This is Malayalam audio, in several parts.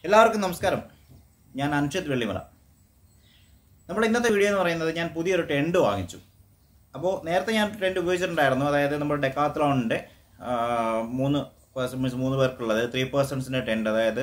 എല്ലാവർക്കും നമസ്കാരം ഞാൻ അൻഷത് വെള്ളിമല നമ്മുടെ ഇന്നത്തെ വീഡിയോ എന്ന് പറയുന്നത് ഞാൻ പുതിയൊരു ടെൻറ്റ് വാങ്ങിച്ചു അപ്പോൾ നേരത്തെ ഞാൻ ടെൻറ്റ് ഉപയോഗിച്ചിട്ടുണ്ടായിരുന്നു അതായത് നമ്മുടെ ഡെക്കാത്ലോണിൻ്റെ മൂന്ന് പേഴ്സൺ മീൻസ് മൂന്ന് പേർക്കുള്ളത് ത്രീ പേഴ്സൺസിൻ്റെ ടെൻറ്റ് അതായത്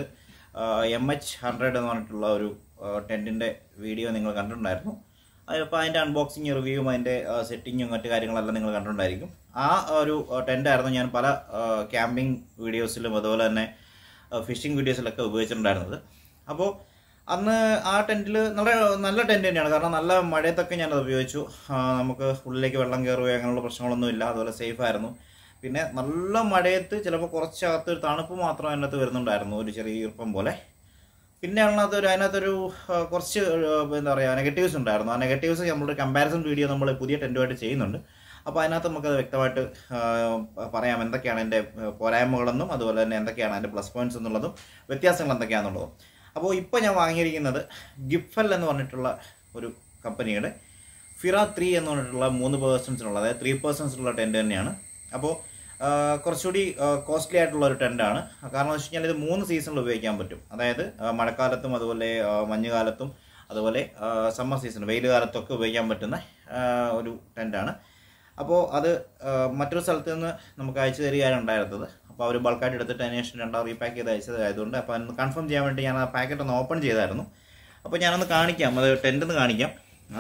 എം എച്ച് ഹൺഡ്രഡ് എന്ന് പറഞ്ഞിട്ടുള്ള ഒരു ടെൻറ്റിൻ്റെ വീഡിയോ നിങ്ങൾ കണ്ടിട്ടുണ്ടായിരുന്നു അപ്പോൾ അതിൻ്റെ അൺബോക്സിങ് റിവ്യൂവും അതിൻ്റെ സെറ്റിങ്ങും മറ്റു കാര്യങ്ങളെല്ലാം നിങ്ങൾ കണ്ടിട്ടുണ്ടായിരിക്കും ആ ഒരു ടെൻ്റായിരുന്നു ഞാൻ പല ക്യാമ്പിംഗ് വീഡിയോസിലും അതുപോലെ തന്നെ ഫിഷിംഗ് വീഡിയോസിലൊക്കെ ഉപയോഗിച്ചിട്ടുണ്ടായിരുന്നത് അപ്പോൾ അന്ന് ആ ടെൻറ്റിൽ നല്ല നല്ല ടെൻറ്റ് തന്നെയാണ് കാരണം നല്ല മഴയത്തൊക്കെ ഞാനത് ഉപയോഗിച്ചു ആ, നമുക്ക് ഉള്ളിലേക്ക് വെള്ളം കയറുകയോ അങ്ങനെയുള്ള പ്രശ്നങ്ങളൊന്നും ഇല്ല അതുപോലെ സേഫ് ആയിരുന്നു പിന്നെ നല്ല മഴയത്ത് ചിലപ്പോൾ കുറച്ചകത്ത് ഒരു തണുപ്പ് മാത്രം അതിനകത്ത് വരുന്നുണ്ടായിരുന്നു ഒരു ചെറിയ ഈർപ്പം പോലെ പിന്നെ അതിനകത്ത് ഒരു അതിനകത്തൊരു ആ, കുറച്ച് ആ, എന്താ പറയുക നെഗറ്റീവ്സ് ഉണ്ടായിരുന്നു ആ നെഗറ്റീവ്സ് നമ്മളൊരു കമ്പാരിസൺ വീഡിയോ നമ്മൾ പുതിയ ടെൻറ്റുമായിട്ട് ചെയ്യുന്നുണ്ട് അപ്പോൾ അതിനകത്ത് നമുക്കത് വ്യക്തമായിട്ട് ആ, പറയാം എന്തൊക്കെയാണ് എൻ്റെ പോരായ്മകളെന്നും അതുപോലെ തന്നെ എന്തൊക്കെയാണ് അതിൻ്റെ പ്ലസ് പോയിന്റ്സ് എന്നുള്ളതും വ്യത്യാസങ്ങൾ എന്തൊക്കെയാണെന്നുള്ളതും അപ്പോൾ ഇപ്പോൾ ഞാൻ വാങ്ങിയിരിക്കുന്നത് ഗിഫൽ എന്ന് പറഞ്ഞിട്ടുള്ള ഒരു കമ്പനിയുടെ ഫിറ ത്രീ എന്ന് പറഞ്ഞിട്ടുള്ള മൂന്ന് പേഴ്സൺസിനുള്ള അതായത് ത്രീ പേഴ്സൺസിനുള്ള ടെൻറ്റ് തന്നെയാണ് അപ്പോൾ ആ, കുറച്ചുകൂടി കോസ്റ്റ്ലി ആയിട്ടുള്ള ഒരു ടെൻറ്റാണ് കാരണം എന്ന് വെച്ച് കഴിഞ്ഞാൽ ഇത് മൂന്ന് സീസണിൽ ഉപയോഗിക്കാൻ പറ്റും അതായത് ആ, മഴക്കാലത്തും അതുപോലെ ആ, മഞ്ഞുകാലത്തും അതുപോലെ സമ്മർ സീസൺ വെയിൽ കാലത്തൊക്കെ ഉപയോഗിക്കാൻ പറ്റുന്ന ആ, ഒരു ടെൻറ്റാണ് അപ്പോൾ അത് ആ, മറ്റൊരു സ്ഥലത്ത് നിന്ന് നമുക്ക് അയച്ചു തരികയാണ് ഉണ്ടായിരുന്നത് അപ്പോൾ അവർ ബൾക്കായിട്ട് എടുത്തിട്ട് അതിന് ശേഷം രണ്ടാം റീപാക്ക് ചെയ്ത് അയച്ചതായതുകൊണ്ട് അപ്പോൾ അതൊന്ന് കൺഫേം ചെയ്യാൻ വേണ്ടി ഞാൻ ആ പാക്കറ്റ് ഒന്ന് ഓപ്പൺ ചെയ്തായിരുന്നു അപ്പോൾ ഞാനൊന്ന് കാണിക്കാം അത് ടെൻ്റ് ഒന്ന് കാണിക്കാം ആ,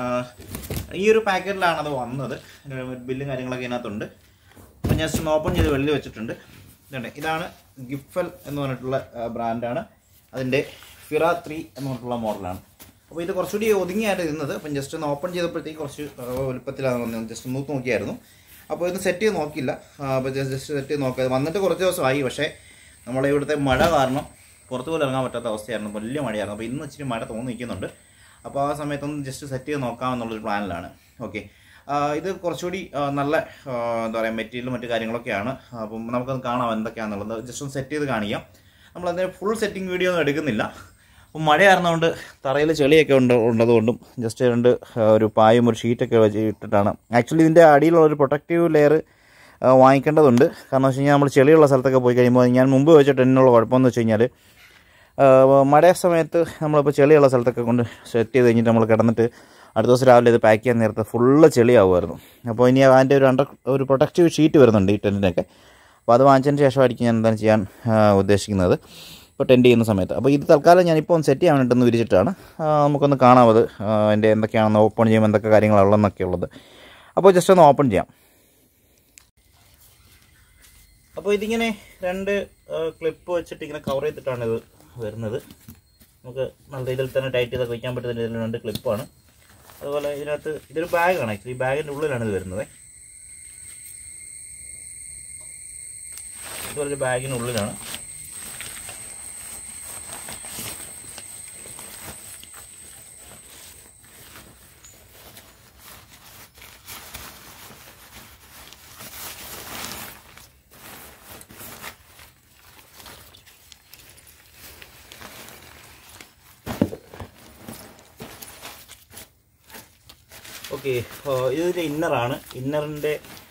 ഈ ഒരു പാക്കറ്റിലാണ് അത് വന്നത് ബില്ലും കാര്യങ്ങളൊക്കെ ഇതിനകത്തുണ്ട് അപ്പോൾ ജസ്റ്റ് ഒന്ന് ഓപ്പൺ ചെയ്ത് വെള്ളി വെച്ചിട്ടുണ്ട് ഇതുണ്ട് ഇതാണ് ഗിഫൽ എന്ന് പറഞ്ഞിട്ടുള്ള ബ്രാൻഡാണ് അതിൻ്റെ ഫിറ ത്രീ എന്ന് പറഞ്ഞിട്ടുള്ള മോഡലാണ് അപ്പോൾ ഇത് കുറച്ചുകൂടി ഒതുങ്ങിയായിട്ട് ഇരുന്നത് അപ്പം ജസ്റ്റ് ഒന്ന് ഓപ്പൺ ചെയ്തപ്പോഴത്തേക്ക് കുറച്ച് ആ, വലുപ്പത്തിലാണ് വന്നത് ജസ്റ്റ് ഒന്ന് നോക്കിയായിരുന്നു അപ്പോൾ ഇത് സെറ്റ് ചെയ്ത് നോക്കില്ല ആ, അപ്പോൾ ജസ്റ്റ് സെറ്റ് ചെയ്ത് നോക്കുക വന്നിട്ട് കുറച്ച് ദിവസമായി പക്ഷേ നമ്മളെ ഇവിടുത്തെ മഴ കാരണം പുറത്തു പോലും ഇറങ്ങാൻ പറ്റാത്ത അവസ്ഥയായിരുന്നു വലിയ മഴയായിരുന്നു അപ്പോൾ ഇന്ന് ഇച്ചിരി മഴ തോന്നി നിൽക്കുന്നുണ്ട് അപ്പോൾ ആ സമയത്തൊന്ന് ജസ്റ്റ് സെറ്റ് ചെയ്ത് നോക്കാമെന്നുള്ളൊരു പ്ലാനിലാണ് ഓക്കെ ഇത് കുറച്ചുകൂടി ആ, നല്ല ആ, എന്താ പറയുക മെറ്റീരിയലും മറ്റു കാര്യങ്ങളൊക്കെയാണ് അപ്പം നമുക്കത് കാണാം എന്തൊക്കെയാണെന്നുള്ളത് ജസ്റ്റ് ഒന്ന് സെറ്റ് ചെയ്ത് കാണിക്കാം നമ്മളതിന് ഫുൾ സെറ്റിംഗ് വീഡിയോ ഒന്നും എടുക്കുന്നില്ല അപ്പം മഴയായിരുന്നതുകൊണ്ട് തറയിൽ ചെളിയൊക്കെ ഉണ്ട് ഉള്ളതുകൊണ്ടും ജസ്റ്റ് രണ്ട് ആ, ഒരു പായും ഒരു ഷീറ്റൊക്കെ വെച്ച് ഇട്ടിട്ടാണ് ആക്ച്വലി ഇതിൻ്റെ അടിയിലുള്ള ഒരു പ്രൊട്ടക്റ്റീവ് ലെയർ വാങ്ങിക്കേണ്ടതുണ്ട് കാരണം വെച്ച് കഴിഞ്ഞാൽ നമ്മൾ ചെളിയുള്ള സ്ഥലത്തൊക്കെ പോയി കഴിയുമ്പോൾ ഞാൻ മുമ്പ് വെച്ച ടെന്നിനുള്ള കുഴപ്പമെന്ന് വെച്ച് കഴിഞ്ഞാൽ മഴ സമയത്ത് നമ്മളിപ്പോൾ ചെളിയുള്ള സ്ഥലത്തൊക്കെ കൊണ്ട് സെറ്റ് ചെയ്ത് കഴിഞ്ഞിട്ട് നമ്മൾ കിടന്നിട്ട് അടുത്ത ദിവസം രാവിലെ ഇത് പാക്ക് ചെയ്യാൻ നേരത്തെ ഫുള്ള് ചെളിയാവുമായിരുന്നു അപ്പോൾ ഇനി അതിൻ്റെ ഒരു അണ്ടർ ഒരു പ്രൊട്ടക്റ്റീവ് ഷീറ്റ് വരുന്നുണ്ട് ഈ ടെൻറ്റിനൊക്കെ അപ്പോൾ അത് വാങ്ങിച്ചതിന് ശേഷമായിരിക്കും ഞാൻ എന്താണ് ചെയ്യാൻ ആ, ഉദ്ദേശിക്കുന്നത് ഇപ്പോൾ ടെൻറ്റ് ചെയ്യുന്ന സമയത്ത് അപ്പോൾ ഇത് തൽക്കാലം ഞാനിപ്പോൾ ഒന്ന് സെറ്റ് ചെയ്യാൻ വേണ്ടിയിട്ടൊന്ന് വിരിച്ചിട്ടാണ് ആ, നമുക്കൊന്ന് കാണാം അത് ആ, അതിൻ്റെ എന്തൊക്കെയാണെന്ന് ഓപ്പൺ ചെയ്യുമ്പോൾ എന്തൊക്കെ കാര്യങ്ങളുള്ളതെന്നൊക്കെ ഉള്ളത് അപ്പോൾ ജസ്റ്റ് ഒന്ന് ഓപ്പൺ ചെയ്യാം അപ്പോൾ ഇതിങ്ങനെ രണ്ട് ക്ലിപ്പ് വെച്ചിട്ട് ഇങ്ങനെ കവർ ചെയ്തിട്ടാണ് ഇത് വരുന്നത് നമുക്ക് നല്ല രീതിയിൽ തന്നെ ടൈറ്റ് ചെയ്തൊക്കെ വയ്ക്കാൻ പറ്റുന്ന രീതിയിൽ രണ്ട് ക്ലിപ്പാണ് അതുപോലെ ഇതിനകത്ത് ഇതൊരു ബാഗാണ് ആക്ച്വലി ബാഗിൻ്റെ ഉള്ളിലാണ് ഇത് വരുന്നത് ഇതൊരു ബാഗിനുള്ളിലാണ് ഓക്കെ ഇതിൻ്റെ ഇന്നറാണ് ഇന്നറിൻ്റെ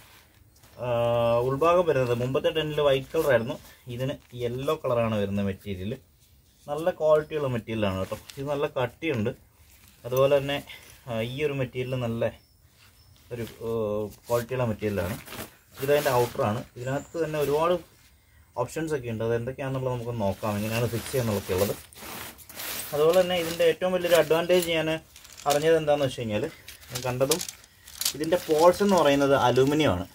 ഉൾഭാഗം വരുന്നത് മുമ്പത്തെ ടെന്നിൽ വൈറ്റ് കളറായിരുന്നു ഇതിന് യെല്ലോ കളറാണ് വരുന്ന മെറ്റീരിയൽ നല്ല ക്വാളിറ്റിയുള്ള മെറ്റീരിയലാണ് കേട്ടോ ഇത് നല്ല കട്ടിയുണ്ട് അതുപോലെ തന്നെ ആ, ഈ ഒരു മെറ്റീരിയൽ നല്ല ഒരു ക്വാളിറ്റിയുള്ള മെറ്റീരിയലാണ് ഇതതിൻ്റെ ഔട്ടറാണ് ഇതിനകത്ത് തന്നെ ഒരുപാട് ഓപ്ഷൻസ് ഒക്കെ ഉണ്ട് അത് എന്തൊക്കെയാണെന്നുള്ളത് നമുക്ക് നോക്കാം എങ്ങനെയാണ് ഫിക്സ് ചെയ്യാന്നുള്ളതൊക്കെ ഉള്ളത് അതുപോലെ തന്നെ ഇതിൻ്റെ ഏറ്റവും വലിയൊരു അഡ്വാൻറ്റേജ് ഞാൻ അറിഞ്ഞത് എന്താണെന്ന് വെച്ച് കഴിഞ്ഞാൽ ഞാൻ കണ്ടതും ഇതിൻ്റെ പോൾസ് എന്ന് പറയുന്നത് അലൂമിനിയം ആണ്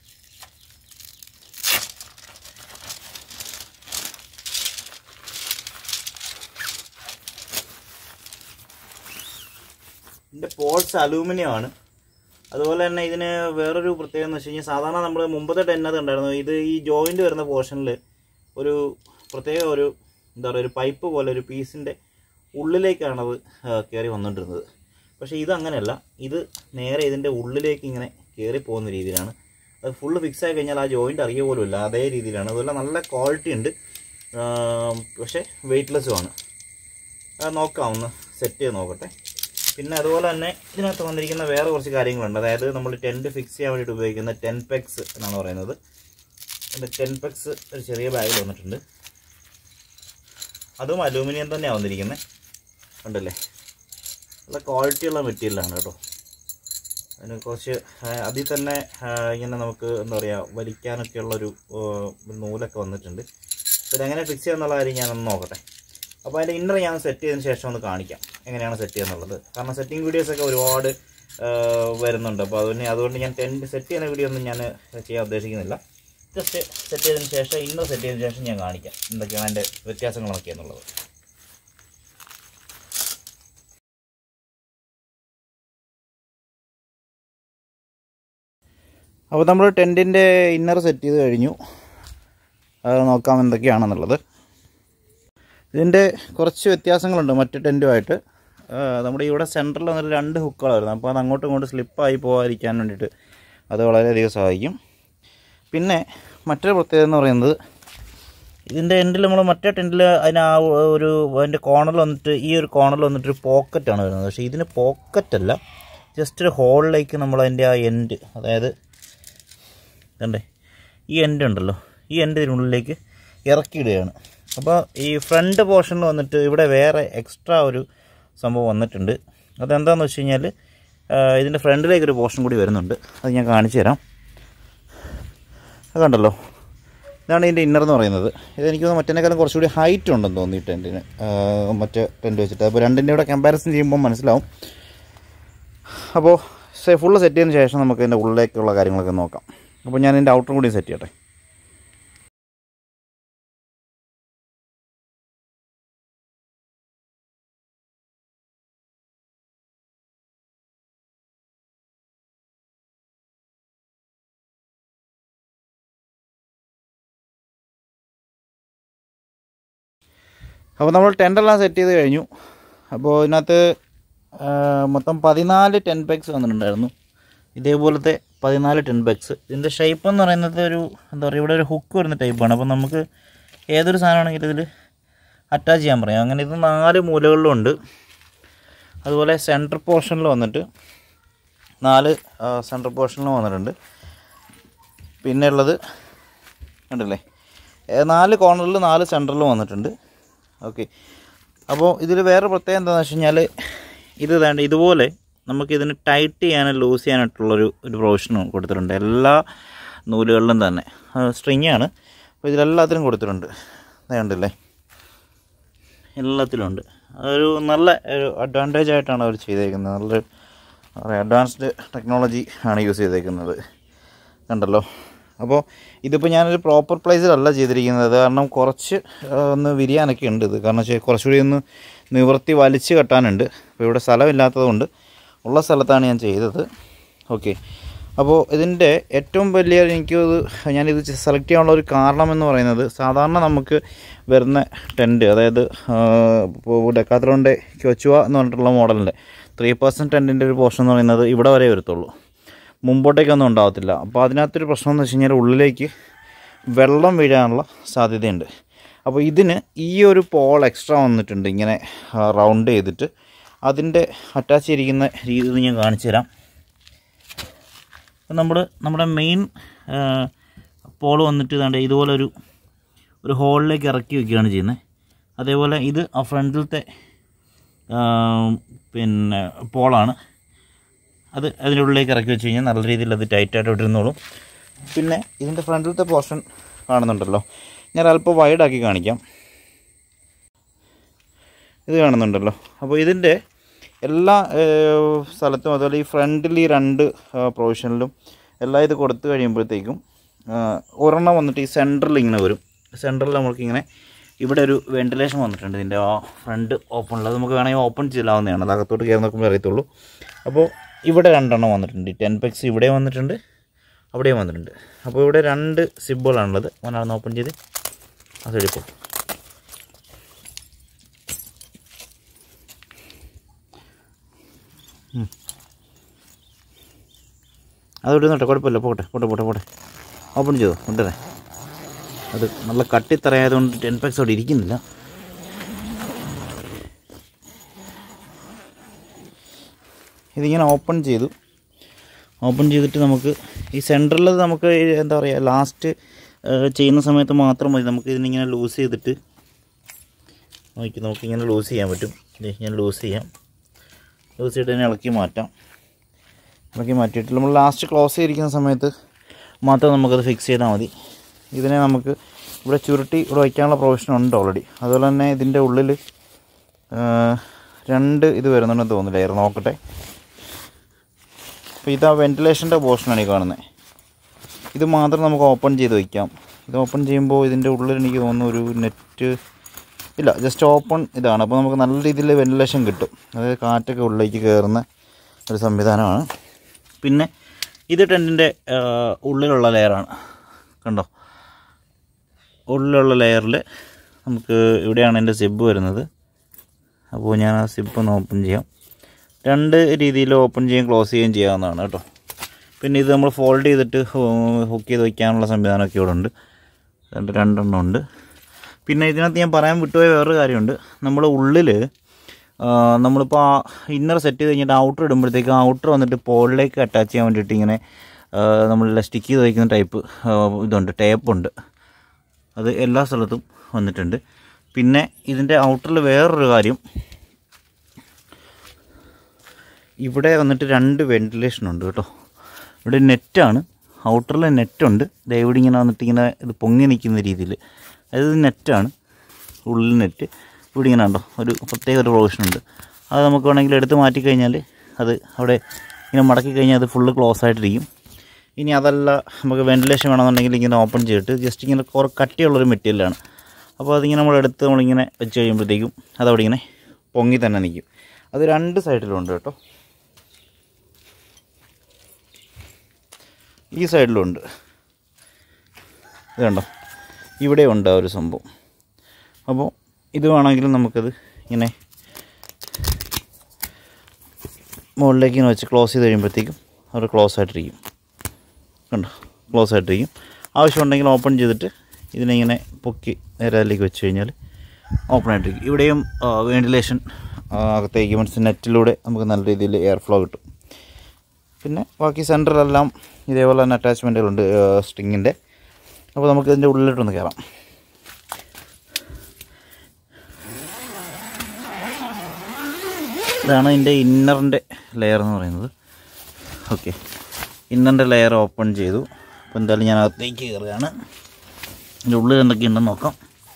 ഇതിൻ്റെ പോൾസ് അലൂമിനിയം ആണ് അതുപോലെ തന്നെ ഇതിന് വേറൊരു പ്രത്യേകത എന്ന് വെച്ച് കഴിഞ്ഞാൽ സാധാരണ നമ്മൾ മുമ്പത്തെ ടെന്നത് ഉണ്ടായിരുന്നു ഇത് ഈ ജോയിൻ്റ് വരുന്ന പോർഷനിൽ ഒരു പ്രത്യേക ഒരു എന്താ പറയുക ഒരു പൈപ്പ് പോലെ ഒരു പീസിൻ്റെ ഉള്ളിലേക്കാണത് കയറി വന്നുകൊണ്ടിരുന്നത് പക്ഷേ ഇത് അങ്ങനെയല്ല ഇത് നേരെ ഇതിൻ്റെ ഉള്ളിലേക്ക് ഇങ്ങനെ കയറി പോകുന്ന രീതിയിലാണ് അത് ഫുള്ള് ഫിക്സ് ആയി കഴിഞ്ഞാൽ ആ ജോയിൻ്റ് അറിയ പോലും ഇല്ല അതേ രീതിയിലാണ് അതുപോലെ നല്ല ക്വാളിറ്റി ഉണ്ട് ആ, പക്ഷേ വെയ്റ്റ്ലെസ്സും ആണ് അത് നോക്കാം ഒന്ന് സെറ്റ് ചെയ്ത് നോക്കട്ടെ പിന്നെ അതുപോലെ തന്നെ ഇതിനകത്ത് വന്നിരിക്കുന്ന വേറെ കുറച്ച് കാര്യങ്ങളുണ്ട് അതായത് നമ്മൾ ടെൻറ്റ് ഫിക്സ് ചെയ്യാൻ വേണ്ടിയിട്ട് ഉപയോഗിക്കുന്ന ടെൻ പെക്സ് എന്നാണ് പറയുന്നത് ടെൻ പെക്സ് ഒരു ചെറിയ ബാഗിൽ വന്നിട്ടുണ്ട് അതും അലൂമിനിയം തന്നെയാണ് വന്നിരിക്കുന്നത് ഉണ്ടല്ലേ നല്ല ക്വാളിറ്റിയുള്ള മെറ്റീരിയലാണ് കേട്ടോ അതിന് കുറച്ച് ആ, അതിൽ തന്നെ ആ, ഇങ്ങനെ നമുക്ക് എന്താ പറയുക വലിക്കാനൊക്കെ ഉള്ളൊരു ആ, ഒരു നൂലൊക്കെ വന്നിട്ടുണ്ട് അപ്പോൾ ഇതെങ്ങനെ ഫിക്സ് ചെയ്യാന്നുള്ള കാര്യം ഞാനൊന്ന് നോക്കട്ടെ അപ്പോൾ അതിൻ്റെ ഇന്നർ ഞാൻ സെറ്റ് ചെയ്തതിന് ശേഷം ഒന്ന് കാണിക്കാം എങ്ങനെയാണ് സെറ്റ് ചെയ്യുന്നുള്ളത് കാരണം സെറ്റിംഗ് വീഡിയോസൊക്കെ ഒരുപാട് ആ, വരുന്നുണ്ട് അപ്പോൾ അതുകൊണ്ട് അതുകൊണ്ട് ഞാൻ ടെൻറ്റ് സെറ്റ് ചെയ്യുന്ന വീഡിയോ ഒന്നും ഞാൻ ചെയ്യാൻ ഉദ്ദേശിക്കുന്നില്ല ജസ്റ്റ് സെറ്റ് ചെയ്തതിന് ശേഷം ഇന്നർ സെറ്റ് ചെയ്തതിന് ശേഷം ഞാൻ കാണിക്കാം എന്തൊക്കെയാണ് അതിൻ്റെ വ്യത്യാസങ്ങളൊക്കെ എന്നുള്ളത് അപ്പോൾ നമ്മൾ ടെൻറ്റിൻ്റെ ഇന്നർ സെറ്റ് ചെയ്ത് കഴിഞ്ഞു അത് നോക്കാം എന്തൊക്കെയാണെന്നുള്ളത് ഇതിൻ്റെ കുറച്ച് വ്യത്യാസങ്ങളുണ്ട് മറ്റ് ടെൻറ്റുമായിട്ട് നമ്മുടെ ഇവിടെ സെൻറ്ററിൽ വന്നിട്ട് രണ്ട് ഹുക്കുകളായിരുന്നു അപ്പോൾ അത് അങ്ങോട്ടും ഇങ്ങോട്ടും സ്ലിപ്പായി പോകാതിരിക്കാൻ വേണ്ടിയിട്ട് അത് വളരെയധികം സഹായിക്കും പിന്നെ മറ്റൊരു പ്രത്യേകത എന്ന് പറയുന്നത് ഇതിൻ്റെ എൻഡിൽ നമ്മൾ മറ്റേ ടെൻറ്റിൽ അതിന് ആ ഒരു അതിൻ്റെ കോർണറിൽ വന്നിട്ട് ഈ ഒരു കോർണറിൽ വന്നിട്ട് ഒരു പോക്കറ്റാണ് വരുന്നത് പക്ഷേ ഇതിന് പോക്കറ്റല്ല ജസ്റ്റ് ഒരു ഹോളിലേക്ക് നമ്മൾ അതിൻ്റെ ആ എൻഡ് അതായത് കണ്ടേ ഈ എൻഡ് ഉണ്ടല്ലോ ഈ എൻഡ് ഇതിനുള്ളിലേക്ക് ഇറക്കിയിടുകയാണ് അപ്പോൾ ഈ ഫ്രണ്ട് പോർഷനിൽ വന്നിട്ട് ഇവിടെ വേറെ എക്സ്ട്രാ ഒരു സംഭവം വന്നിട്ടുണ്ട് അതെന്താണെന്ന് വെച്ച് കഴിഞ്ഞാൽ ഇതിൻ്റെ ഫ്രണ്ടിലേക്ക് ഒരു പോർഷൻ കൂടി വരുന്നുണ്ട് അത് ഞാൻ കാണിച്ചു തരാം അത് കണ്ടല്ലോ ഇതാണ് ഇതിൻ്റെ ഇന്നർ എന്ന് പറയുന്നത് ഇതെനിക്ക് തോന്നുന്നു മറ്റേനേക്കാളും കുറച്ചുകൂടി ഹൈറ്റ് ഉണ്ടെന്ന് തോന്നി ഈ ടെൻറ്റിന് മറ്റേ ടെൻറ്റ് വെച്ചിട്ട് അപ്പോൾ രണ്ടിൻ്റെ കൂടെ കമ്പാരിസൺ ചെയ്യുമ്പോൾ മനസ്സിലാവും അപ്പോൾ ഫുള്ള് സെറ്റ് ചെയ്തതിന് ശേഷം നമുക്ക് ഇതിൻ്റെ ഉള്ളിലേക്കുള്ള കാര്യങ്ങളൊക്കെ നോക്കാം അപ്പോൾ ഞാൻ ഇതിൻ്റെ ഔട്ടറും കൂടി സെറ്റ് ചെയ്യട്ടെ അപ്പോൾ നമ്മൾ ടെൻ്റെല്ലാം സെറ്റ് ചെയ്ത് കഴിഞ്ഞു അപ്പോൾ ഇതിനകത്ത് ആ, മൊത്തം പതിനാല് ടെൻ ബാഗ്സ് വന്നിട്ടുണ്ടായിരുന്നു ഇതേപോലത്തെ പതിനാല് ടെൻ ബാഗ്സ് ഇതിൻ്റെ ഷേപ്പ് എന്ന് പറയുന്നത് ഒരു എന്താ പറയുക ഇവിടെ ഒരു ഹുക്ക് വരുന്ന ടൈപ്പാണ് അപ്പോൾ നമുക്ക് ഏതൊരു സാധനമാണെങ്കിലും ഇതിൽ അറ്റാച്ച് ചെയ്യാൻ പറയാം അങ്ങനെ ഇത് നാല് മൂലകളിലും ഉണ്ട് അതുപോലെ സെൻറ്റർ പോർഷനിൽ വന്നിട്ട് നാല് സെൻറ്റർ പോർഷനിലും വന്നിട്ടുണ്ട് പിന്നെ ഉള്ളത് കണ്ടില്ലേ ഏ, നാല് കോർണറിൽ നാല് സെൻറ്ററിലും വന്നിട്ടുണ്ട് ഓക്കെ അപ്പോൾ ഇതിൽ വേറെ പ്രത്യേകം എന്താണെന്ന് വെച്ച് കഴിഞ്ഞാൽ ഇത് വേണ്ട ഇതുപോലെ നമുക്ക് ഇതിന് ടൈറ്റ് ചെയ്യാനും ലൂസ് ചെയ്യാനായിട്ടുള്ളൊരു ഒരു പ്രൊവിഷൻ കൊടുത്തിട്ടുണ്ട് എല്ലാ നൂലുകളിലും തന്നെ സ്ട്രിങ് ആണ് അപ്പോൾ ഇതിലെല്ലാത്തിനും കൊടുത്തിട്ടുണ്ട് ഇത് കണ്ടില്ലേ എല്ലാത്തിലും ഉണ്ട് അതൊരു നല്ല ഒരു അഡ്വാൻറ്റേജ് ആയിട്ടാണ് അവർ ചെയ്തേക്കുന്നത് നല്ലൊരു പറയാം അഡ്വാൻസ്ഡ് ടെക്നോളജി ആണ് യൂസ് ചെയ്തേക്കുന്നത് കണ്ടല്ലോ അപ്പോൾ ഇതിപ്പോൾ ഞാനൊരു പ്രോപ്പർ പ്ലേസിലല്ല ചെയ്തിരിക്കുന്നത് കാരണം കുറച്ച് ആ, ഒന്ന് വിരിയാനൊക്കെ ഉണ്ട് ഇത് കാരണം വെച്ചാൽ കുറച്ചുകൂടി ഒന്ന് നിവർത്തി വലിച്ച് കെട്ടാനുണ്ട് അപ്പോൾ ഇവിടെ സ്ഥലമില്ലാത്തതുകൊണ്ട് ഉള്ള സ്ഥലത്താണ് ഞാൻ ചെയ്തത് ഓക്കെ അപ്പോൾ ഇതിൻ്റെ ഏറ്റവും വലിയ എനിക്ക് ഇത് ഞാനിത് സെലക്ട് ചെയ്യാനുള്ള ഒരു കാരണം എന്ന് പറയുന്നത് സാധാരണ നമുക്ക് വരുന്ന ടെൻറ്റ് അതായത് ഇപ്പോൾ ഡെക്കാത്രോണിൻ്റെ ക്യോച്ചുവ എന്ന് പറഞ്ഞിട്ടുള്ള മോഡലിൻ്റെ ത്രീ പെർസെൻറ്റ് ടെൻറ്റിൻ്റെ ഒരു പോർഷൻ എന്ന് പറയുന്നത് ഇവിടെ വരെ വരത്തുള്ളൂ മുമ്പോട്ടേക്കൊന്നും ഉണ്ടാകത്തില്ല അപ്പോൾ അതിനകത്തൊരു പ്രശ്നം എന്ന് വെച്ച് കഴിഞ്ഞാൽ ഉള്ളിലേക്ക് വെള്ളം വീഴാനുള്ള സാധ്യതയുണ്ട് അപ്പോൾ ഇതിന് ഈ ഒരു പോൾ എക്സ്ട്രാ വന്നിട്ടുണ്ട് ഇങ്ങനെ റൗണ്ട് ചെയ്തിട്ട് അതിൻ്റെ അറ്റാച്ച് ചെയ്തിരിക്കുന്ന രീതി ഞാൻ കാണിച്ചു തരാം നമ്മൾ നമ്മുടെ മെയിൻ പോൾ വന്നിട്ട് ഇതാണ്ട് ഇതുപോലെ ഒരു ഒരു ഹോളിലേക്ക് ഇറക്കി വെക്കുകയാണ് ചെയ്യുന്നത് അതേപോലെ ഇത് ആ ഫ്രണ്ടിലത്തെ പിന്നെ പോളാണ് അത് അതിൻ്റെ ഉള്ളിലേക്ക് ഇറക്കി വെച്ച് കഴിഞ്ഞാൽ നല്ല രീതിയിൽ അത് ടൈറ്റായിട്ട് ഇട്ടിരുന്നോളും പിന്നെ ഇതിൻ്റെ ഫ്രണ്ടിലത്തെ പോർഷൻ കാണുന്നുണ്ടല്ലോ ഞാൻ അല്പം വൈഡാക്കി കാണിക്കാം ഇത് കാണുന്നുണ്ടല്ലോ അപ്പോൾ ഇതിൻ്റെ എല്ലാ ഏഹ്, സ്ഥലത്തും അതുപോലെ ഈ ഫ്രണ്ടിൽ ഈ രണ്ട് പ്രൊവിഷനിലും എല്ലാം ഇത് കൊടുത്തു കഴിയുമ്പോഴത്തേക്കും ആ, ഒരെണ്ണം വന്നിട്ട് ഈ സെൻറ്ററിൽ ഇങ്ങനെ വരും സെൻറ്ററിൽ നമുക്കിങ്ങനെ ഇവിടെ ഒരു വെൻറ്റിലേഷൻ വന്നിട്ടുണ്ട് ഇതിൻ്റെ ആ ഫ്രണ്ട് ഓപ്പണിൽ അത് നമുക്ക് വേണമെങ്കിൽ ഓപ്പൺ ചെയ്യാവുന്നതാണ് അത് അകത്തോട്ട് കയറി നോക്കുമ്പോൾ അറിയത്തുള്ളൂ അപ്പോൾ ഇവിടെ രണ്ടെണ്ണം വന്നിട്ടുണ്ട് ടെൻ പെക്സ് ഇവിടെ വന്നിട്ടുണ്ട് അവിടെയും വന്നിട്ടുണ്ട് അപ്പോൾ ഇവിടെ രണ്ട് സിബുകളാണുള്ളത് ഒന്നാണെന്ന് ഓപ്പൺ ചെയ്ത് ആ സൈഡിൽ പോകും അത് വിടുന്നോട്ടെ കുഴപ്പമില്ല പോട്ടെ പോട്ടെ പോട്ടെ പോട്ടെ ഓപ്പൺ ചെയ്തോ കൊണ്ടുവരാം അത് നല്ല കട്ടിത്തറയായതുകൊണ്ട് ടെൻ പാക്സ് അവിടെ ഇരിക്കുന്നില്ല ഇതിങ്ങനെ ഓപ്പൺ ചെയ്തു ഓപ്പൺ ചെയ്തിട്ട് നമുക്ക് ഈ സെൻറ്ററിൽ നമുക്ക് ഈ എന്താ പറയുക ലാസ്റ്റ് ചെയ്യുന്ന സമയത്ത് മാത്രം മതി നമുക്ക് ഇതിനിങ്ങനെ ലൂസ് ചെയ്തിട്ട് നോക്കി നമുക്കിങ്ങനെ ലൂസ് ചെയ്യാൻ പറ്റും ദേ ഞാൻ ലൂസ് ചെയ്യാം ലൂസ് ചെയ്തിട്ട് തന്നെ ഇളക്കി മാറ്റാം ഇളക്കി മാറ്റിയിട്ട് നമ്മൾ ലാസ്റ്റ് ക്ലോസ് ചെയ്തിരിക്കുന്ന സമയത്ത് മാത്രം നമുക്കത് ഫിക്സ് ചെയ്താൽ മതി ഇതിനെ നമുക്ക് ഇവിടെ ചുരുട്ടി ഇവിടെ വയ്ക്കാനുള്ള പ്രൊവിഷൻ ഉണ്ട് ഓൾറെഡി അതുപോലെ തന്നെ ഇതിൻ്റെ ഉള്ളിൽ രണ്ട് ഇത് വരുന്നുണ്ടെന്ന് തോന്നുന്നില്ല എയർ നോക്കട്ടെ അപ്പോൾ ഇതാ വെൻറ്റിലേഷൻ്റെ പോർഷനാണ് ഈ കാണുന്നത് ഇത് മാത്രം നമുക്ക് ഓപ്പൺ ചെയ്ത് വയ്ക്കാം ഇത് ഓപ്പൺ ചെയ്യുമ്പോൾ ഇതിൻ്റെ ഉള്ളിൽ എനിക്ക് തോന്നുന്നു ഒരു നെറ്റ് ഇല്ല ജസ്റ്റ് ഓപ്പൺ ഇതാണ് അപ്പോൾ നമുക്ക് നല്ല രീതിയിൽ വെൻറ്റിലേഷൻ കിട്ടും അതായത് കാറ്റൊക്കെ ഉള്ളിലേക്ക് കയറുന്ന ഒരു സംവിധാനമാണ് പിന്നെ ഇത് ടെൻറ്റിൻ്റെ ഉള്ളിലുള്ള ലെയറാണ് കണ്ടോ ഉള്ളിലുള്ള ലെയറിൽ നമുക്ക് ഇവിടെയാണ് എൻ്റെ സിബ് വരുന്നത് അപ്പോൾ ഞാൻ ആ സിബ് ഒന്ന് ഓപ്പൺ ചെയ്യാം രണ്ട് രീതിയിൽ ഓപ്പൺ ചെയ്യുകയും ക്ലോസ് ചെയ്യുകയും ചെയ്യാവുന്നതാണ് കേട്ടോ പിന്നെ ഇത് നമ്മൾ ഫോൾഡ് ചെയ്തിട്ട് ഹുക്ക് ചെയ്ത് വയ്ക്കാനുള്ള സംവിധാനമൊക്കെ ഇവിടെ ഉണ്ട് രണ്ട് രണ്ടെണ്ണം ഉണ്ട് പിന്നെ ഇതിനകത്ത് ഞാൻ പറയാൻ വിട്ടുപോയ വേറൊരു കാര്യമുണ്ട് നമ്മൾ ഉള്ളിൽ നമ്മളിപ്പോൾ ആ ഇന്നർ സെറ്റ് ചെയ്ത് കഴിഞ്ഞിട്ട് ഔട്ടർ ഇടുമ്പോഴത്തേക്ക് ഔട്ടർ വന്നിട്ട് പോളിലേക്ക് അറ്റാച്ച് ചെയ്യാൻ വേണ്ടിയിട്ട് ഇങ്ങനെ നമ്മൾ സ്റ്റിക്ക് ചെയ്ത് വയ്ക്കുന്ന ടൈപ്പ് ഇതുണ്ട് ടേപ്പുണ്ട് അത് എല്ലാ സ്ഥലത്തും വന്നിട്ടുണ്ട് പിന്നെ ഇതിൻ്റെ ഔട്ടറിൽ വേറൊരു കാര്യം ഇവിടെ വന്നിട്ട് രണ്ട് വെൻറ്റിലേഷൻ ഉണ്ട് കേട്ടോ ഇവിടെ നെറ്റാണ് ഔട്ടറിൽ നെറ്റുണ്ട് ഇവിടെ ഇങ്ങനെ വന്നിട്ട് ഇങ്ങനെ ഇത് പൊങ്ങി നിൽക്കുന്ന രീതിയിൽ അതായത് നെറ്റാണ് ഉള്ളിൽ നെറ്റ് ഇവിടെ ഇങ്ങനെ ഉണ്ടോ ഒരു പ്രത്യേക ഒരു പ്രൊവിഷൻ ഉണ്ട് അത് നമുക്ക് വേണമെങ്കിൽ എടുത്ത് മാറ്റി കഴിഞ്ഞാൽ അത് അവിടെ ഇങ്ങനെ മടക്കി കഴിഞ്ഞാൽ അത് ഫുള്ള് ക്ലോസ് ആയിട്ടിരിക്കും ഇനി അതല്ല നമുക്ക് വെൻറ്റിലേഷൻ വേണമെന്നുണ്ടെങ്കിൽ ഇങ്ങനെ ഓപ്പൺ ചെയ്തിട്ട് ജസ്റ്റ് ഇങ്ങനെ കുറേ കട്ടിയുള്ളൊരു മെറ്റീരിയലാണ് അപ്പോൾ അതിങ്ങനെ നമ്മൾ എടുത്ത് നമ്മളിങ്ങനെ വെച്ച് കഴിയുമ്പോഴത്തേക്കും അതവിടെ ഇങ്ങനെ പൊങ്ങി തന്നെ നിൽക്കും അത് രണ്ട് സൈഡിലുണ്ട് കേട്ടോ ഈ സൈഡിലുണ്ട് ഇത് കണ്ടോ ഇവിടെ ഉണ്ട് ആ ഒരു സംഭവം അപ്പോൾ ഇത് വേണമെങ്കിലും നമുക്കത് ഇങ്ങനെ മുകളിലേക്ക് ഇങ്ങനെ വെച്ച് ക്ലോസ് ചെയ്ത് കഴിയുമ്പോഴത്തേക്കും അവർ ക്ലോസ് ആയിട്ടിരിക്കും കണ്ടോ ക്ലോസ് ആയിട്ടിരിക്കും ആവശ്യമുണ്ടെങ്കിൽ ഓപ്പൺ ചെയ്തിട്ട് ഇതിനെ ഇങ്ങനെ പൊക്കി നേരെ അതിലേക്ക് വെച്ച് കഴിഞ്ഞാൽ ഓപ്പൺ ആയിട്ടിരിക്കും ഇവിടെയും വെന്റിലേഷൻ അകത്തേക്ക് മീൻസ് നെറ്റിലൂടെ നമുക്ക് നല്ല രീതിയിൽ എയർ ഫ്ലോ കിട്ടും പിന്നെ ബാക്കി സെൻറ്ററിലെല്ലാം ഇതേപോലെ തന്നെ അറ്റാച്ച്മെൻറ്റുകളുണ്ട് സ്ട്രിങ്ങിൻ്റെ അപ്പോൾ നമുക്ക് ഇതിൻ്റെ ഉള്ളിലോട്ടൊന്ന് കയറാം ഇതാണ് ഇതിൻ്റെ ഇന്നറിൻ്റെ ലെയർ എന്ന് പറയുന്നത് ഓക്കെ ഇന്നറിൻ്റെ ലെയർ ഓപ്പൺ ചെയ്തു അപ്പോൾ എന്തായാലും ഞാൻ അകത്തേക്ക് കയറുകയാണ് ഇതിൻ്റെ ഉള്ളിൽ എന്തൊക്കെ ഉണ്ടെന്ന് നോക്കാം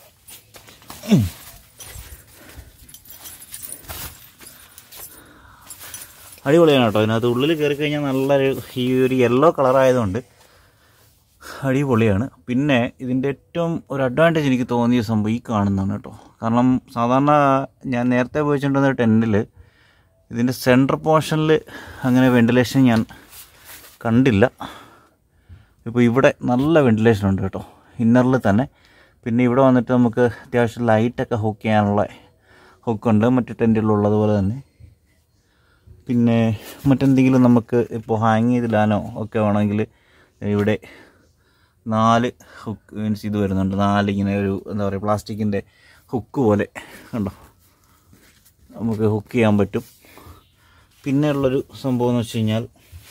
അടിപൊളിയാണ് കേട്ടോ അതിനകത്ത് ഉള്ളിൽ കയറി കഴിഞ്ഞാൽ നല്ലൊരു ഈ ഒരു യെല്ലോ കളറായതുകൊണ്ട് അടിപൊളിയാണ് പിന്നെ ഇതിൻ്റെ ഏറ്റവും ഒരു അഡ്വാൻറ്റേജ് എനിക്ക് തോന്നിയ സംഭവം ഈ കാണുന്നതാണ് കേട്ടോ കാരണം സാധാരണ ഞാൻ നേരത്തെ ഉപയോഗിച്ചിട്ടുണ്ടെന്ന ടെൻറ്റിൽ ഇതിൻ്റെ സെൻട്രൽ പോർഷനിൽ അങ്ങനെ വെൻറ്റിലേഷൻ ഞാൻ കണ്ടില്ല ഇപ്പോൾ ഇവിടെ നല്ല വെൻറ്റിലേഷൻ ഉണ്ട് കേട്ടോ ഇന്നറിൽ തന്നെ പിന്നെ ഇവിടെ വന്നിട്ട് നമുക്ക് അത്യാവശ്യം ലൈറ്റൊക്കെ ഹുക്ക് ചെയ്യാനുള്ള ഹുക്കുണ്ട് മറ്റ് ടെൻറ്റുകളിലുള്ളതുപോലെ തന്നെ പിന്നെ മറ്റെന്തെങ്കിലും നമുക്ക് ഇപ്പോൾ ഹാങ് ചെയ്തിടാനോ ഒക്കെ വേണമെങ്കിൽ ഇവിടെ നാല് ഹുക്ക് മീൻസ് ഇത് വരുന്നുണ്ട് നാല് ഇങ്ങനെ ഒരു എന്താ പറയുക പ്ലാസ്റ്റിക്കിൻ്റെ ഹുക്ക് പോലെ കണ്ടോ നമുക്ക് ഹുക്ക് ചെയ്യാൻ പറ്റും പിന്നെ ഉള്ളൊരു സംഭവം എന്ന് വെച്ച് കഴിഞ്ഞാൽ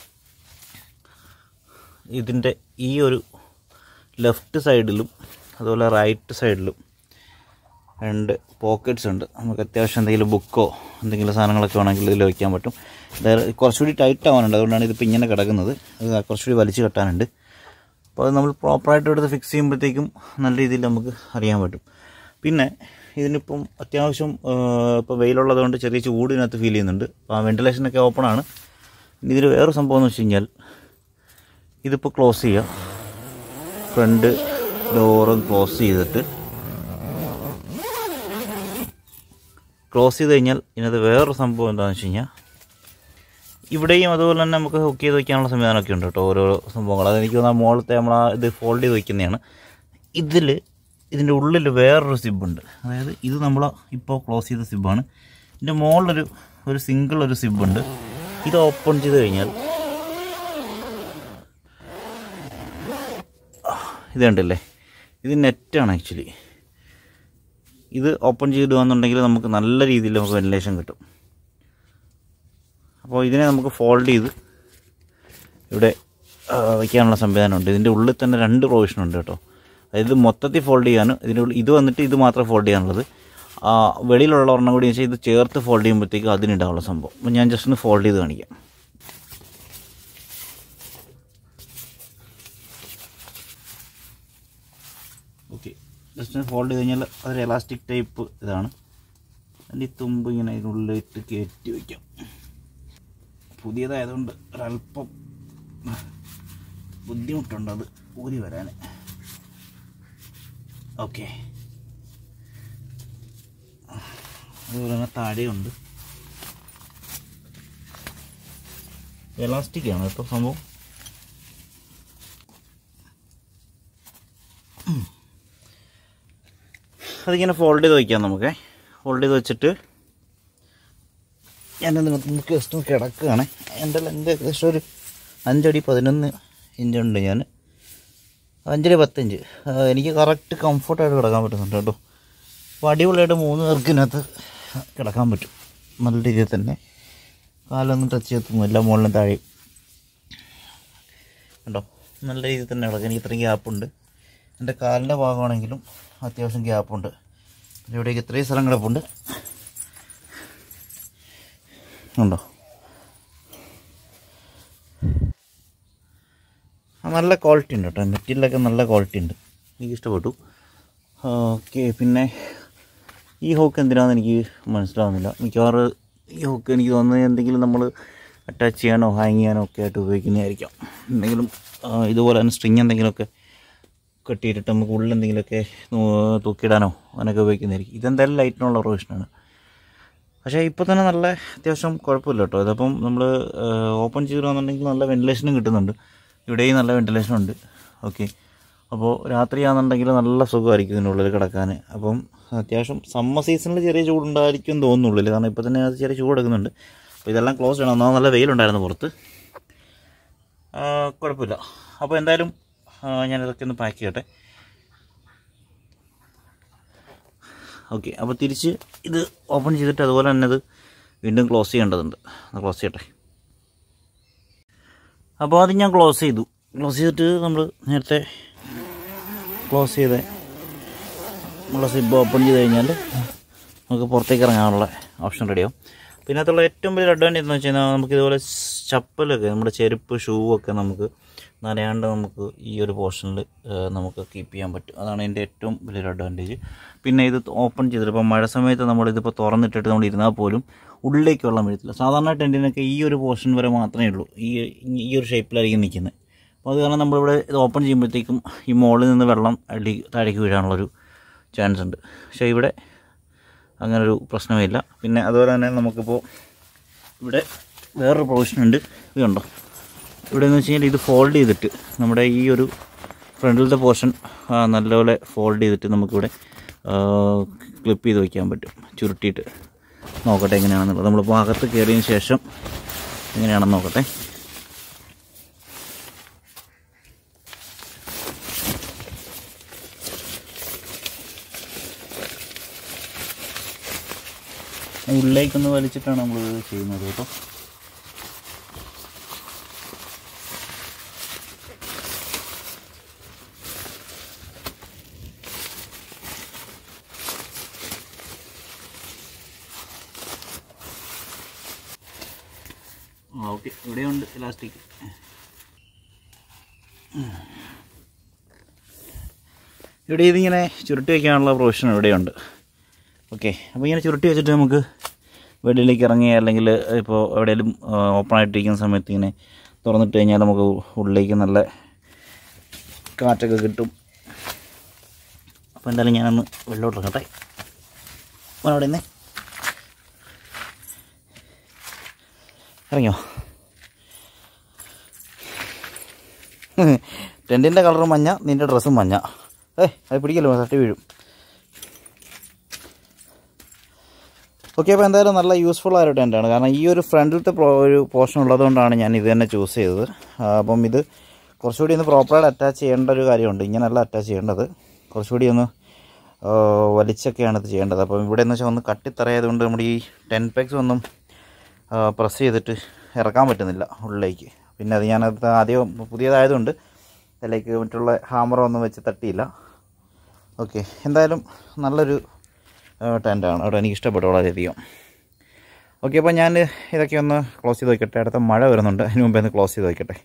ഇതിൻ്റെ ഈ ഒരു ലെഫ്റ്റ് സൈഡിലും അതുപോലെ റൈറ്റ് സൈഡിലും രണ്ട് പോക്കറ്റ്സ് ഉണ്ട് നമുക്ക് അത്യാവശ്യം എന്തെങ്കിലും ബുക്കോ എന്തെങ്കിലും സാധനങ്ങളൊക്കെ വേണമെങ്കിൽ ഇതിൽ വയ്ക്കാൻ പറ്റും ഇത് കുറച്ചുകൂടി ടൈറ്റ് ആവാനുണ്ട് അതുകൊണ്ടാണ് ഇതിപ്പോൾ ഇങ്ങനെ കിടക്കുന്നത് അത് കുറച്ചുകൂടി വലിച്ചു കെട്ടാനുണ്ട് അപ്പോൾ അത് നമ്മൾ പ്രോപ്പറായിട്ട് എടുത്ത് ഫിക്സ് ചെയ്യുമ്പോഴത്തേക്കും നല്ല രീതിയിൽ നമുക്ക് അറിയാൻ പറ്റും പിന്നെ ഇതിനിപ്പം അത്യാവശ്യം ഇപ്പോൾ വെയിലുള്ളതുകൊണ്ട് ചെറിയ ചൂട് ഇതിനകത്ത് ഫീൽ ചെയ്യുന്നുണ്ട് അപ്പോൾ ആ വെൻറ്റിലേഷനൊക്കെ ഓപ്പൺ ആണ് ഇനി ഇതിൽ വേറെ സംഭവം എന്ന് വെച്ച് കഴിഞ്ഞാൽ ഇതിപ്പോൾ ക്ലോസ് ചെയ്യുക ഫ്രണ്ട് ഡോറും ക്ലോസ് ചെയ്തിട്ട് ക്ലോസ് ചെയ്ത് കഴിഞ്ഞാൽ ഇതിനകത്ത് വേറൊരു സംഭവം എന്താണെന്ന് വെച്ച് കഴിഞ്ഞാൽ ഇവിടെയും അതുപോലെ തന്നെ നമുക്ക് ഹുക്ക് ചെയ്ത് വയ്ക്കാനുള്ള സംവിധാനമൊക്കെ ഉണ്ട് കേട്ടോ ഓരോ സംഭവങ്ങൾ അതെനിക്ക് തോന്നുന്നു ആ മുകളത്തെ നമ്മൾ ആ ഇത് ഫോൾഡ് ചെയ്ത് വയ്ക്കുന്നതാണ് ഇതിൽ ഇതിൻ്റെ ഉള്ളിൽ വേറൊരു സിബുണ്ട് അതായത് ഇത് നമ്മൾ ഇപ്പോൾ ക്ലോസ് ചെയ്ത സിബാണ് ഇതിൻ്റെ മുകളിലൊരു ഒരു സിംഗിൾ ഒരു സിബുണ്ട് ഇത് ഓപ്പൺ ചെയ്ത് കഴിഞ്ഞാൽ ഇത് കണ്ടില്ലേ ഇത് നെറ്റാണ് ആക്ച്വലി ഇത് ഓപ്പൺ ചെയ്തിടുകയെന്നുണ്ടെങ്കിൽ നമുക്ക് നല്ല രീതിയിൽ നമുക്ക് വെന്റിലേഷൻ കിട്ടും അപ്പോൾ ഇതിനെ നമുക്ക് ഫോൾഡ് ചെയ്ത് ഇവിടെ ആ, വയ്ക്കാനുള്ള സംവിധാനമുണ്ട് ഇതിൻ്റെ ഉള്ളിൽ തന്നെ രണ്ട് പ്രൊവിഷൻ ഉണ്ട് കേട്ടോ അതായത് മൊത്തത്തിൽ ഫോൾഡ് ചെയ്യാനും ഇതിൻ്റെ ഉള്ളിൽ ഇത് വന്നിട്ട് ഇത് മാത്രം ഫോൾഡ് ചെയ്യാനുള്ളത് ആ, വെളിയിലുള്ള ഒരെണ്ണം കൂടി വെച്ചാൽ ഇത് ചേർത്ത് ഫോൾഡ് ചെയ്യുമ്പോഴത്തേക്കും അതിനുണ്ടാവുള്ള സംഭവം അപ്പോൾ ഞാൻ ജസ്റ്റ് ഒന്ന് ഫോൾഡ് ചെയ്ത് കാണിക്കാം ഓക്കെ ജസ്റ്റ് ഫോൾഡ് ചെയ്ത് കഴിഞ്ഞാൽ അതൊരു എലാസ്റ്റിക് ടൈപ്പ് ഇതാണ് അതിൻ്റെ ഈ തുമ്പ് ഇങ്ങനെ അതിനുള്ളിലിട്ട് കയറ്റി വയ്ക്കാം പുതിയതായതുകൊണ്ട് ഒരല്പം ബുദ്ധിമുട്ടുണ്ട് അത് ഊരി വരാൻ ഓക്കെ അതുപോലെ തന്നെ താഴെയുണ്ട് എലാസ്റ്റിക് ആണ് കേട്ടോ സംഭവം അതിങ്ങനെ ഫോൾഡ് ചെയ്ത് വയ്ക്കാം നമുക്ക് ഫോൾഡ് ചെയ്ത് വെച്ചിട്ട് ഞാനതിനകത്ത് നമുക്ക് ജസ്റ്റ് ഒന്ന് കിടക്കുകയാണ് എൻ്റെ ലെന്ത് ഏകദേശം ഒരു അഞ്ചടി പതിനൊന്ന് ഇഞ്ചുണ്ട് ഞാൻ അഞ്ചടി പത്തഞ്ച് ആ, എനിക്ക് കറക്റ്റ് കംഫർട്ടായിട്ട് കിടക്കാൻ പറ്റുന്നുണ്ട് കേട്ടോ അപ്പോൾ അടിപൊളിയായിട്ട് മൂന്ന് പേർക്ക് ഇതിനകത്ത് കിടക്കാൻ പറ്റും നല്ല രീതിയിൽ തന്നെ കാലൊന്നും ടച്ച് ചെയ്യത്തൊന്നുമില്ല മുകളിലും താഴെയും കണ്ടോ നല്ല രീതിയിൽ തന്നെ കിടക്കാം എനിക്ക് ഇത്രയും ഗ്യാപ്പുണ്ട് എൻ്റെ കാലിൻ്റെ ഭാഗമാണെങ്കിലും അത്യാവശ്യം ഗ്യാപ്പുണ്ട് പിന്നെ ഇവിടേക്ക് ഇത്രയും സ്ഥലം കിടപ്പുണ്ട് ഉണ്ടോ ആ, നല്ല ക്വാളിറ്റി ഉണ്ട് കേട്ടോ മെറ്റീരിയലൊക്കെ നല്ല ക്വാളിറ്റി ഉണ്ട് എനിക്ക് ഇഷ്ടപ്പെട്ടു ഓക്കെ പിന്നെ ഈ ഹോക്ക് എന്തിനാണെന്ന് എനിക്ക് മനസ്സിലാവുന്നില്ല മിക്കവാറും ഈ ഹോക്ക് എനിക്ക് തോന്നുന്നത് എന്തെങ്കിലും നമ്മൾ അറ്റാച്ച് ചെയ്യാനോ ഹാങ് ചെയ്യാനോ ഒക്കെ ആയിട്ട് ഉപയോഗിക്കുന്നതായിരിക്കാം എന്തെങ്കിലും ആ, ഇതുപോലെ തന്നെ സ്ട്രിങ് എന്തെങ്കിലുമൊക്കെ കെട്ടിയിട്ടിട്ട് നമുക്ക് ഉള്ളിൽ എന്തെങ്കിലുമൊക്കെ നൂ- തൂക്കിയിടാനോ അങ്ങനെയൊക്കെ ഉപയോഗിക്കുന്നതായിരിക്കും ഇതെന്തായാലും ലൈറ്റിനുള്ള പ്രൊവിഷനാണ് പക്ഷേ ഇപ്പോൾ തന്നെ നല്ല അത്യാവശ്യം കുഴപ്പമില്ല കേട്ടോ ഇതിപ്പം നമ്മൾ ഓപ്പൺ ചെയ്തിരുന്നുണ്ടെങ്കിൽ നല്ല വെന്റിലേഷനും കിട്ടുന്നുണ്ട് ഇവിടെയും നല്ല വെന്റിലേഷൻ ഉണ്ട് ഓക്കെ അപ്പോൾ രാത്രിയാണെന്നുണ്ടെങ്കിൽ നല്ല സുഖമായിരിക്കും ഇതിനുള്ളിൽ കിടക്കാൻ അപ്പം അത്യാവശ്യം സമ്മർ സീസണിൽ ചെറിയ ചൂടുണ്ടായിരിക്കും എന്ന് തോന്നുന്നുള്ളിൽ കാരണം ഇപ്പോൾ തന്നെ അത് ചെറിയ ചൂട് എടുക്കുന്നുണ്ട് അപ്പോൾ ഇതെല്ലാം ക്ലോസ് ചെയ്യണം എന്നാൽ നല്ല വെയിലുണ്ടായിരുന്നു പുറത്ത് ആ, കുഴപ്പമില്ല അപ്പോൾ എന്തായാലും ആ, ഞാനിതൊക്കെ ഒന്ന് പാക്ക് ചെയ്യട്ടെ ഓക്കെ അപ്പോൾ തിരിച്ച് ഇത് ഓപ്പൺ ചെയ്തിട്ട് അതുപോലെ തന്നെ ഇത് വീണ്ടും ക്ലോസ് ചെയ്യേണ്ടതുണ്ട് ക്ലോസ് ചെയ്യട്ടെ അപ്പോൾ അത് ഞാൻ ക്ലോസ് ചെയ്തു ക്ലോസ് ചെയ്തിട്ട് നമ്മൾ നേരത്തെ ക്ലോസ് ചെയ്ത് നമ്മളെ സിബ് ഓപ്പൺ ചെയ്ത് കഴിഞ്ഞാൽ നമുക്ക് പുറത്തേക്ക് ഇറങ്ങാനുള്ള ഓപ്ഷൻ റെഡിയാവും പിന്നെ അതുള്ള ഏറ്റവും വലിയ അഡ്വാൻറ്റേജ് എന്ന് വെച്ച് കഴിഞ്ഞാൽ നമുക്ക് ഇതുപോലെ ചപ്പലൊക്കെ നമ്മുടെ ചെരുപ്പ് ഷൂ ഒക്കെ നമുക്ക് നനയാണ്ട് നമുക്ക് ഈ ഒരു പോർഷനിൽ നമുക്ക് കീപ്പ് ചെയ്യാൻ പറ്റും അതാണ് എൻ്റെ ഏറ്റവും വലിയൊരു അഡ്വാൻറ്റേജ് പിന്നെ ഇത് ഓപ്പൺ ചെയ്തിട്ട് ഇപ്പോൾ മഴ സമയത്ത് നമ്മളിതിപ്പോൾ തുറന്നിട്ടിട്ട് നമ്മൾ ഇരുന്നാൽ പോലും ഉള്ളിലേക്ക് വെള്ളം വീഴത്തില്ല സാധാരണ ടെൻറ്റിനൊക്കെ ഈ ഒരു പോർഷൻ വരെ മാത്രമേ ഉള്ളൂ ഈ ഈ ഒരു ഷേപ്പിലായിരിക്കും നിൽക്കുന്നത് അപ്പോൾ അത് കാരണം നമ്മളിവിടെ ഇത് ഓപ്പൺ ചെയ്യുമ്പോഴത്തേക്കും ഈ മുകളിൽ നിന്ന് വെള്ളം അടി താഴേക്ക് വീഴാനുള്ളൊരു ചാൻസ് ഉണ്ട് പക്ഷേ ഇവിടെ അങ്ങനൊരു പ്രശ്നമില്ല പിന്നെ അതുപോലെ തന്നെ നമുക്കിപ്പോൾ ഇവിടെ വേറൊരു പ്രൊവിഷൻ ഉണ്ട് ഇത് കണ്ടോ ഇവിടെ എന്ന് വെച്ച് കഴിഞ്ഞാൽ ഇത് ഫോൾഡ് ചെയ്തിട്ട് നമ്മുടെ ഈ ഒരു ഫ്രണ്ടിലത്തെ പോർഷൻ നല്ലപോലെ ഫോൾഡ് ചെയ്തിട്ട് നമുക്കിവിടെ ക്ലിപ്പ് ചെയ്ത് വയ്ക്കാൻ പറ്റും ചുരുട്ടിയിട്ട് നോക്കട്ടെ എങ്ങനെയാണെന്നുള്ളത് നമ്മളിപ്പോൾ അകത്ത് കയറിയതിന് ശേഷം എങ്ങനെയാണെന്ന് നോക്കട്ടെ ഉള്ളിലേക്കൊന്ന് വലിച്ചിട്ടാണ് നമ്മൾ ചെയ്യുന്നത് കേട്ടോ ആ ഓക്കെ ഇവിടെയുണ്ട് ഇലാസ്റ്റിക് ഇവിടെ ഇതിങ്ങനെ ചുരുട്ടി വയ്ക്കാനുള്ള പ്രൊവിഷൻ ഇവിടെയുണ്ട് ഓക്കെ അപ്പോൾ ഇങ്ങനെ ചുരുട്ടി വെച്ചിട്ട് നമുക്ക് വെളിയിലേക്ക് ഇറങ്ങി അല്ലെങ്കിൽ ഇപ്പോൾ എവിടെയെങ്കിലും ഓപ്പൺ ആയിട്ടിരിക്കുന്ന സമയത്ത് ഇങ്ങനെ തുറന്നിട്ട് കഴിഞ്ഞാൽ നമുക്ക് ഉള്ളിലേക്ക് നല്ല കാറ്റൊക്കെ കിട്ടും അപ്പോൾ എന്തായാലും ഞാനൊന്ന് വെള്ളോട്ട് ഇറങ്ങട്ടെ മോൻ അവിടെ നിന്നേ ഇറങ്ങിയോ ടെൻറ്റിൻ്റെ കളർ മഞ്ഞ നിൻ്റെ ഡ്രസ്സും മഞ്ഞ ഏയ് അത് പിടിക്കല്ലോ തട്ടി വീഴും ഓക്കെ അപ്പോൾ എന്തായാലും നല്ല യൂസ്ഫുൾ ആയ ഒരു ടെൻറ്റാണ് കാരണം ഈ ഒരു ഫ്രണ്ടിലത്തെ പ്രോ ഒരു പോർഷൻ ഉള്ളതുകൊണ്ടാണ് ഞാൻ ഇത് തന്നെ ചൂസ് ചെയ്തത് ആ, അപ്പം ഇത് കുറച്ചുകൂടി ഒന്ന് പ്രോപ്പറായിട്ട് അറ്റാച്ച് ചെയ്യേണ്ട ഒരു കാര്യമുണ്ട് ഇങ്ങനെയല്ല അറ്റാച്ച് ചെയ്യേണ്ടത് കുറച്ചുകൂടി ഒന്ന് ആ, വലിച്ചൊക്കെയാണ് ഇത് ചെയ്യേണ്ടത് അപ്പം ഇവിടെ എന്ന് വെച്ചാൽ ഒന്ന് കട്ടിത്തറയായതുകൊണ്ട് നമ്മുടെ ഈ ടെൻ പെക്സ് ഒന്നും പ്രസ് ചെയ്തിട്ട് ഇറക്കാൻ പറ്റുന്നില്ല ഉള്ളിലേക്ക് പിന്നെ അത് ഞാനത് ആദ്യം പുതിയതായതുകൊണ്ട് അതിലേക്ക് മറ്റുള്ള ഹാമറൊന്നും വെച്ച് തട്ടിയില്ല ഓക്കെ എന്തായാലും നല്ലൊരു ടെൻ്റാണ് കേട്ടോ എനിക്ക് ഇഷ്ടപ്പെട്ടു വളരെയധികം ഓക്കെ അപ്പോൾ ഞാൻ ഇതൊക്കെ ഒന്ന് ക്ലോസ് ചെയ്ത് വയ്ക്കട്ടെ അടുത്ത മഴ വരുന്നുണ്ട് അതിന് മുമ്പേ ഒന്ന് ക്ലോസ് ചെയ്ത് വയ്ക്കട്ടെ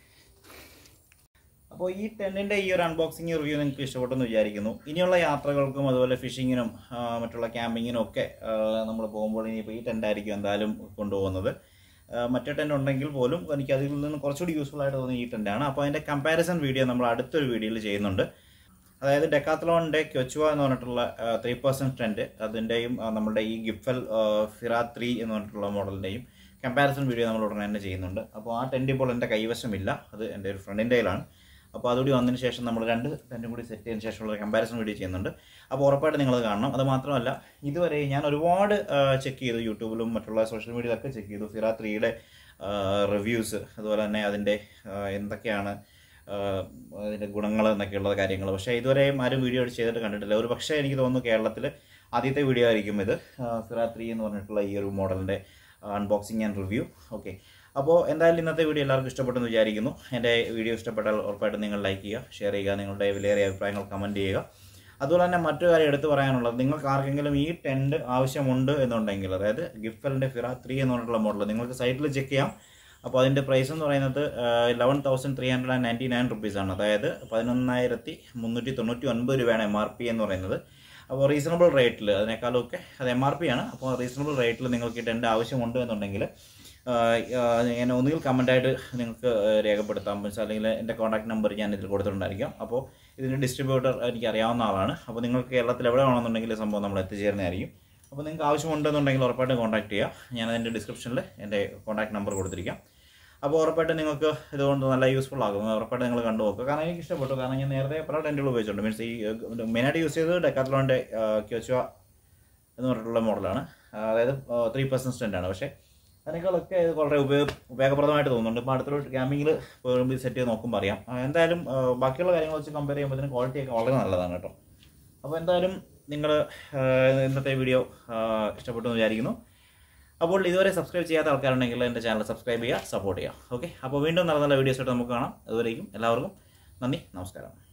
അപ്പോൾ ഈ ടെൻറ്റിൻ്റെ ഈ ഒരു അൺബോക്സിങ് റിവ്യൂ നിങ്ങൾക്ക് ഇഷ്ടപ്പെട്ടെന്ന് വിചാരിക്കുന്നു ഇനിയുള്ള യാത്രകൾക്കും അതുപോലെ ഫിഷിങ്ങിനും ആ, മറ്റുള്ള ക്യാമ്പിങ്ങിനും ഒക്കെ നമ്മൾ പോകുമ്പോൾ ഇനിയിപ്പോൾ ഈ ടെൻ്റായിരിക്കും എന്തായാലും കൊണ്ടുപോകുന്നത് ആ, മറ്റേ ടെൻ്റ് ഉണ്ടെങ്കിൽ പോലും എനിക്ക് അതിൽ നിന്ന് കുറച്ചുകൂടി യൂസ്ഫുൾ ആയിട്ട് തോന്നിയ ഈ ടെൻ്റാണ് അപ്പോൾ അതിൻ്റെ കമ്പാരിസൺ വീഡിയോ നമ്മൾ അടുത്തൊരു വീഡിയോയിൽ ചെയ്യുന്നുണ്ട് അതായത് ഡെക്കാത്ലോണിൻ്റെ ക്യൊച്ചുവ എന്ന് പറഞ്ഞിട്ടുള്ള ത്രീ പെർസെൻറ്റ് ടെൻറ്റ് അതിൻ്റെയും ആ, നമ്മുടെ ഈ ഗിഫൽ ഫിറ ത്രീ എന്ന് പറഞ്ഞിട്ടുള്ള മോഡലിൻ്റെയും കമ്പാരിസൺ വീഡിയോ നമ്മൾ ഉടനെ തന്നെ ചെയ്യുന്നുണ്ട് അപ്പോൾ ആ ടെൻറ്റ് ഇപ്പോൾ എൻ്റെ കൈവശമില്ല അത് എൻ്റെ ഒരു ഫ്രണ്ടിൻ്റെ കയ്യിലാണ് അപ്പോൾ അതുകൂടി വന്നതിന് ശേഷം നമ്മൾ രണ്ട് ടെൻറ്റും കൂടി സെറ്റ് ചെയ്തതിന് ശേഷമുള്ള കമ്പാരിസൺ വീഡിയോ ചെയ്യുന്നുണ്ട് അപ്പോൾ ഉറപ്പായിട്ട് നിങ്ങളത് കാണണം അത് മാത്രമല്ല ഇതുവരെ ഞാൻ ഒരുപാട് ചെക്ക് ചെയ്തു യൂട്യൂബിലും മറ്റുള്ള സോഷ്യൽ മീഡിയയിലൊക്കെ ചെക്ക് ചെയ്തു ഫിറ ത്രീയുടെ റിവ്യൂസ് അതുപോലെ തന്നെ അതിൻ്റെ ആ, എന്തൊക്കെയാണ് ആ, അതിൻ്റെ ഗുണങ്ങൾ എന്നൊക്കെയുള്ള കാര്യങ്ങൾ പക്ഷേ ഇതുവരെയും ആരും വീഡിയോ ചെയ്തിട്ട് കണ്ടിട്ടില്ല ഒരു പക്ഷേ എനിക്ക് തോന്നുന്നു കേരളത്തിൽ ആദ്യത്തെ വീഡിയോ ആയിരിക്കും ഇത് ഫിറ ത്രീ എന്ന് പറഞ്ഞിട്ടുള്ള ഈ ഒരു മോഡലിൻ്റെ അൺബോക്സിങ് ആൻഡ് റിവ്യൂ ഓക്കെ അപ്പോൾ എന്തായാലും ഇന്നത്തെ വീഡിയോ എല്ലാവർക്കും ഇഷ്ടപ്പെട്ടെന്ന് വിചാരിക്കുന്നു എൻ്റെ വീഡിയോ ഇഷ്ടപ്പെട്ടാൽ ഉറപ്പായിട്ടും നിങ്ങൾ ലൈക്ക് ചെയ്യുക ഷെയർ ചെയ്യുക നിങ്ങളുടെ വിലയേറിയ അഭിപ്രായങ്ങൾ കമൻറ്റ് ചെയ്യുക അതുപോലെ തന്നെ മറ്റൊരു കാര്യം എടുത്തു പറയാനുള്ളത് നിങ്ങൾക്ക് ആർക്കെങ്കിലും ഈ ടെൻറ്റ് ആവശ്യമുണ്ട് എന്നുണ്ടെങ്കിൽ അതായത് ഗിഫ്റ്റലിൻ്റെ ഫിറ ത്രീ എന്ന് പറഞ്ഞിട്ടുള്ള മോഡൽ നിങ്ങൾക്ക് സൈറ്റിൽ ചെക്ക് ചെയ്യാം അപ്പോൾ അതിൻ്റെ പ്രൈസ് എന്ന് പറയുന്നത് eleven thousand three hundred and ninety nine റുപ്പീസാണ് അതായത് പതിനൊന്നായിരത്തി മുന്നൂറ്റി തൊണ്ണൂറ്റി ഒൻപത് രൂപയാണ് എം ആർ പി എന്ന് പറയുന്നത് അപ്പോൾ റീസണബിൾ റേറ്റിൽ അതിനേക്കാളും ഒക്കെ അത് എം ആർ പി ആണ് അപ്പോൾ റീസണബിൾ റേറ്റിൽ നിങ്ങൾക്ക് ഈ ടെൻറ്റ് ആവശ്യമുണ്ട് എന്നുണ്ടെങ്കിൽ ഞാൻ ഒന്നുകിൽ കമൻ്റായിട്ട് നിങ്ങൾക്ക് രേഖപ്പെടുത്താം പക്ഷേ അല്ലെങ്കിൽ എൻ്റെ കോൺടാക്ട് നമ്പർ ഞാൻ ഇതിൽ കൊടുത്തിട്ടുണ്ടായിരിക്കും അപ്പോൾ ഇതിൻ്റെ ഡിസ്ട്രിബ്യൂട്ടർ എനിക്ക് അറിയാവുന്ന ആളാണ് അപ്പോൾ നിങ്ങൾക്ക് കേരളത്തിൽ എവിടെ വേണമെന്നുണ്ടെങ്കിൽ ഈ സംഭവം നമ്മൾ എത്തിച്ചേരുന്നതായിരിക്കും അപ്പോൾ നിങ്ങൾക്ക് ആവശ്യമുണ്ടെന്നുണ്ടെങ്കിൽ ഉറപ്പായിട്ടും കോൺടാക്ട് ചെയ്യുക ഞാൻ അതിൻ്റെ ഡിസ്ക്രിപ്ഷനിൽ എൻ്റെ കോൺടാക്ട് നമ്പർ കൊടുത്തിരിക്കാം അപ്പോൾ ഉറപ്പായിട്ടും നിങ്ങൾക്ക് ഇതുകൊണ്ട് നല്ല യൂസ്ഫുൾ ആകും ഉറപ്പായിട്ട് നിങ്ങൾ കണ്ടു നോക്കുക കാരണം എനിക്ക് ഇഷ്ടപ്പെട്ടു കാരണം ഞാൻ നേരത്തെ പല ടെൻറ്റുകൾ ഉപയോഗിച്ചിട്ടുണ്ട് മീൻസ് ഈ മെയിനായിട്ട് യൂസ് ചെയ്തത് ഡെക്കാത്ലോണിൻ്റെ ക്യോച്ചുവ എന്ന് പറഞ്ഞിട്ടുള്ള മോഡലാണ് അതായത് ത്രീ പെർസെൻറ്റ് സ്റ്റെൻ്റാണ് പക്ഷേ അതിനേക്കാളൊക്കെ ഇത് വളരെ ഉപയോഗ ഉപയോഗപ്രദമായിട്ട് തോന്നുന്നുണ്ട് ഇപ്പോൾ അടുത്തൊരു ക്യാമ്പിങ്ങിൽ പോകുമ്പോൾ സെറ്റ് ചെയ്ത് നോക്കുമ്പോൾ അറിയാം ആ, എന്തായാലും ആ, ബാക്കിയുള്ള കാര്യങ്ങൾ വെച്ച് കമ്പയർ ചെയ്യുമ്പോൾ ക്വാളിറ്റി ഒക്കെ വളരെ നല്ലതാണ് കേട്ടോ അപ്പോൾ എന്തായാലും നിങ്ങൾ ഇന്നത്തെ വീഡിയോ ഇഷ്ടപ്പെട്ടു എന്ന് വിചാരിക്കുന്നു അപ്പോൾ ഇതുവരെ സബ്സ്ക്രൈബ് ചെയ്യാത്ത ആൾക്കാരുണ്ടെങ്കിൽ എൻ്റെ ചാനൽ സബ്സ്ക്രൈബ് ചെയ്യുക സപ്പോർട്ട് ചെയ്യുക ഓക്കെ അപ്പോൾ വീണ്ടും നല്ല നല്ല വീഡിയോസ് ആയിട്ട് നമുക്ക് കാണാം അതുവരേക്കും എല്ലാവർക്കും നന്ദി നമസ്കാരം